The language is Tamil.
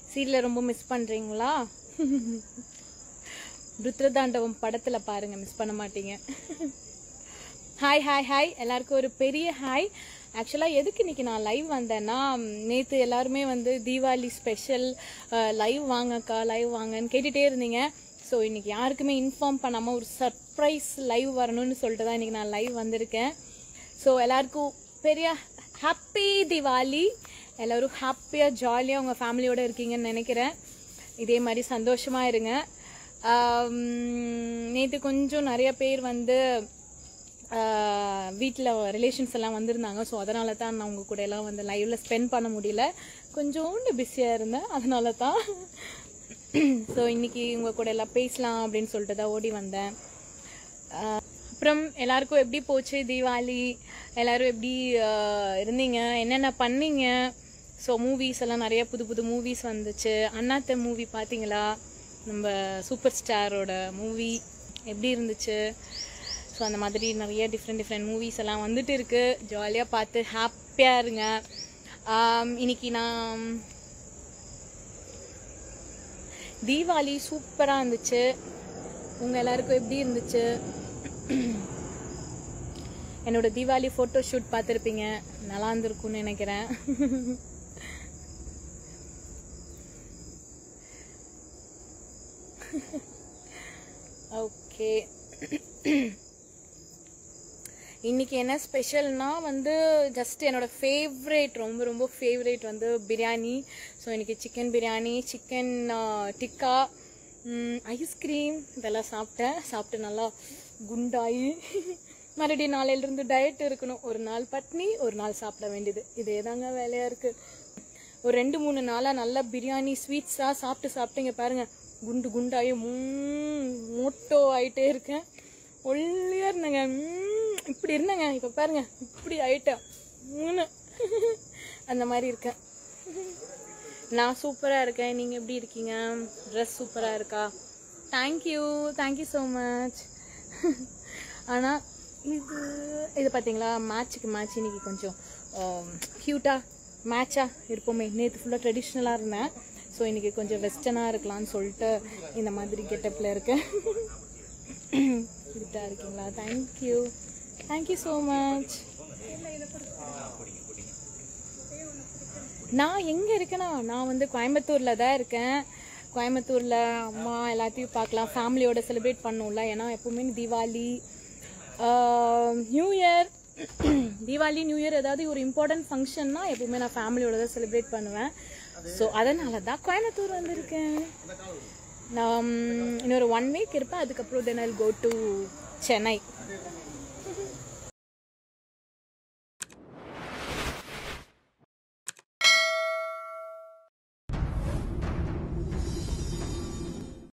சீரியலை ரொம்ப மிஸ் பண்ணுறீங்களா ருத்ரதாண்டவம் படத்தில் பாருங்க மிஸ் பண்ண மாட்டீங்க ஹாய் ஹாய் ஹாய் எல்லாருக்கும் ஒரு பெரிய ஹாய் ஆக்சுவலாக எதுக்கு இன்னைக்கு நான் லைவ் வந்தேன்னா நேற்று எல்லாருமே வந்து தீபாவளி ஸ்பெஷல் லைவ் வாங்கக்கா லைவ் வாங்கன்னு கேட்டுகிட்டே இருந்தீங்க ஸோ இன்னைக்கு யாருக்குமே இன்ஃபார்ம் பண்ணாமல் ஒரு சர்ப்ரைஸ் லைவ் வரணும்னு சொல்லிட்டு தான் இன்னைக்கு நான் லைவ் வந்திருக்கேன் ஸோ எல்லாருக்கும் பெரிய ஹாப்பி திவாலி எல்லோரும் ஹாப்பியாக ஜாலியாக உங்கள் ஃபேமிலியோடு இருக்கீங்கன்னு நினைக்கிறேன் இதே மாதிரி சந்தோஷமாக இருங்க நேற்று கொஞ்சம் நிறைய பேர் வந்து வீட்டில் ரிலேஷன்ஸ் எல்லாம் வந்திருந்தாங்க ஸோ அதனால தான் நான் உங்கள் கூட எல்லாம் வந்து லைவில் ஸ்பெண்ட் பண்ண முடியல கொஞ்சோண்டு பிஸியாக இருந்தேன் அதனால தான் ஸோ இன்னைக்கு உங்கள் கூட எல்லாம் பேசலாம் அப்படின்னு சொல்லிட்டு தான் ஓடி வந்தேன் ஆஹ் அப்புறம் எல்லாருக்கும் எப்படி போச்சு தீபாவளி எல்லாரும் எப்படி ஆஹ் இருந்தீங்க என்னென்ன பண்ணீங்க ஸோ மூவிஸ் எல்லாம் நிறைய புது புது மூவிஸ் வந்துச்சு அண்ணாத்த மூவி பார்த்தீங்களா நம்ம சூப்பர் ஸ்டாரோட மூவி எப்படி இருந்துச்சு ஸோ அந்த மாதிரி நிறைய டிஃப்ரெண்ட் டிஃப்ரெண்ட் மூவிஸ் எல்லாம் வந்துட்டு இருக்கு ஜாலியாக பார்த்து ஹாப்பியாக இருங்க ஆம், இன்னைக்கு நான் தீபாவளி சூப்பராக இருந்துச்சு உங்கள் எல்லாருக்கும் எப்படி இருந்துச்சு என்னோட தீபாவளி ஃபோட்டோ ஷூட் பார்த்துருப்பீங்க நல்லா இருந்திருக்கும்னு நினைக்கிறேன் ஓகே இன்னைக்கு என்ன ஸ்பெஷல்னா வந்து ஜஸ்ட் என்னோட ஃபேவரேட் ரொம்ப ரொம்ப ஃபேவரேட் வந்து பிரியாணி ஸோ இன்னைக்கு chicken biryani chicken tikka ice cream இதெல்லாம் சாப்பிட்டேன் சாப்பிட்டு நல்லா குண்டாயி மறுபடியும் நாளையிலிருந்து டயட் இருக்கணும் ஒரு நாள் பட்னி ஒரு நாள் சாப்பிட வேண்டியது இதே தாங்க வேலையாக இருக்குது ஒரு ரெண்டு மூணு நாளாக நல்லா பிரியாணி ஸ்வீட்ஸாக சாப்பிட்டு சாப்பிட்டுங்க பாருங்க குண்டு குண்டாயி மூ- மோட்டோ ஆயிட்டே இருக்கேன் ஒல்லியாக இருந்தேங்க ம்ம். இப்படி இருந்தேங்க இப்போ பாருங்க இப்படி ஆயிட்டேன் மூணு அந்த மாதிரி இருக்கேன் நான் சூப்பராக இருக்கேன் நீங்கள் எப்படி இருக்கீங்க ட்ரெஸ் சூப்பராக இருக்கா தேங்க்யூ தேங்க்யூ ஸோ மச் ஆனால் இது இது பார்த்தீங்களா மேட்ச்சுக்கு மேட்ச் இன்னைக்கு கொஞ்சம் க்யூட்டாக மேட்சாக இருப்போமே நேற்று ஃபுல்லாக ட்ரெடிஷ்னலாக இருந்தேன் ஸோ இன்னைக்கு கொஞ்சம் வெஸ்டர்னாக இருக்கலாம்னு சொல்லிட்டு இந்த மாதிரி கெட்டப்பில் இருக்கேன் க்யூட்டாக இருக்கீங்களா தேங்க்யூ தேங்க்யூ ஸோ மச் நான் எங்கே இருக்கேனா நான் வந்து கோயம்புத்தூரில் தான் இருக்கேன் கோயம்புத்தூரில் அம்மா எல்லாத்தையும் பார்க்கலாம் ஃபேமிலியோட செலிப்ரேட் பண்ணும்ல ஏன்னா எப்பவுமே Deepavali new year Deepavali new year ஏதாவது ஒரு இம்பார்ட்டன்ட் ஃபங்க்ஷன்னா எப்பவுமே நான் ஃபேமிலியோட தான் செலிப்ரேட் பண்ணுவேன் ஸோ அதனால தான் கோயம்புத்தூர் வந்திருக்கேன் நான் இன்னொரு ஒன் வீக் இருப்பேன் அதுக்கப்புறம் தென் ஐ கோ டு சென்னை